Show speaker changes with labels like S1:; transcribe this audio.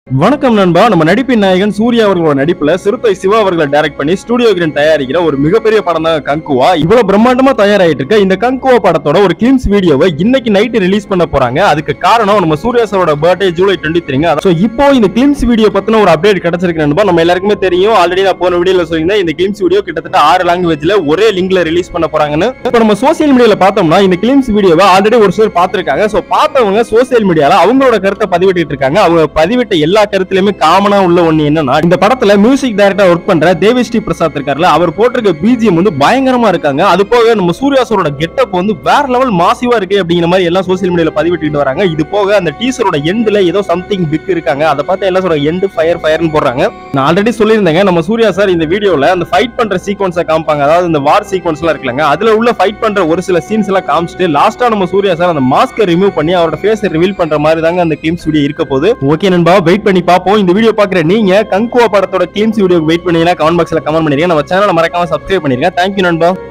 S1: வணக்கம் நண்பா நம்ம நடிப்பின் நாயகன் சூர்யா அவர்களோட நடிப்புல சிறுத்தை சிவா அவர்களை டைரக்ட் பண்ணி ஸ்டுடியோ கிரீன் தயாரிக்கிற ஒரு மிகப்பெரிய படம் தான் கங்குவா இவ்வளவு பிரம்மாண்டமா தயாராயிட்டு இருக்க இந்த கங்குவா படத்தோட ஒரு கிளிம்ஸ் வீடியோவை இன்னைக்கு நைட் ரிலீஸ் பண்ண போறாங்க அதுக்கு காரணம் நம்ம சூர்யா சாரோட பர்த்டே ஜூலை டுவெண்ட்டி த்ரீங்க ஸோ இப்போ இந்த கிளிம்ஸ் வீடியோ பத்தின ஒரு அப்டேட் கிடைச்சிருக்கு நண்பா நம்ம எல்லாருக்குமே தெரியும் ஆல்ரெடி நான் போன வீடியோல சொல்லியிருந்தேன் இந்த கிளிம்ஸ் வீடியோ கிட்டத்தட்ட ஆறு லாங்குவேஜ்ல ஒரே லிங்க்ல ரிலீஸ் பண்ண போறாங்கன்னு இப்போ நம்ம சோசியல் மீடியால பார்த்தோம்னா இந்த கிளிம்ஸ் வீடியோவை ஆல்ரெடி ஒரு சிலர் பார்த்திருக்காங்க ஸோ பார்த்தவங்க சோசியல் மீடியால அவங்களோட கருத்தை பதிவிட்டு இருக்காங்க அவங்க பதிவிட்ட எல்லா கருத்துலயுமே காமனா உள்ள ஒண்ணு என்னன்னா இந்த படத்துல மியூசிக் டைரக்டர் ஒர்க் பண்ற தேவிஸ்ரீ பிரசாத் இருக்காருல அவர் போட்டிருக்க பிஜிஎம் வந்து பயங்கரமா இருக்காங்க அது போக நம்ம சூர்யா சாரோட கெட்டப் வந்து வேற லெவல் மாசிவா இருக்கு அப்படிங்கிற மாதிரி எல்லாம் சோசியல் மீடியால பதிவிட்டு வராங்க இது போக அந்த டீசரோட எண்ட்ல ஏதோ சம்திங் பிக் இருக்காங்க அதை பார்த்து எல்லாம் சொல்ற எண்டு ஃபயர் ஃபயர்னு போடுறாங்க நான் ஆல்ரெடி சொல்லியிருந்தேங்க நம்ம சூர்யா சார் இந்த வீடியோல அந்த ஃபைட் பண்ற சீக்வன்ஸை காமிப்பாங்க அதாவது இந்த வார் சீக்வன்ஸ் எல்லாம் இருக்குல்லங்க அதுல உள்ள ஃபைட் பண்ற ஒரு சில சீன்ஸ் எல்லாம் காமிச்சிட்டு லாஸ்டா நம்ம சூர்யா சார் அந்த மாஸ்கை ரிமூவ் பண்ணி அவரோட ஃபேஸை ரிவீல் பண்ற மாதிரி தாங்க அந்த கிளிம்ஸ் வீடியோ இருக்க போகுது ஓகே நண்பா வெயிட் பண்ணி பார்ப்போம் இந்த வீடியோ பாக்குற நீங்க கங்குவா படத்தோட கிளிம்ஸ் வீடியோ வெயிட் பண்ணீங்கன்னா கமெண்ட் பாக்ஸ்ல கமெண்ட் பண்ணிருங்க நம்ம சேனலை மறக்காம சப்ஸ்கிரைப் பண்ணிருங்க தேங்க்யூ நண்பா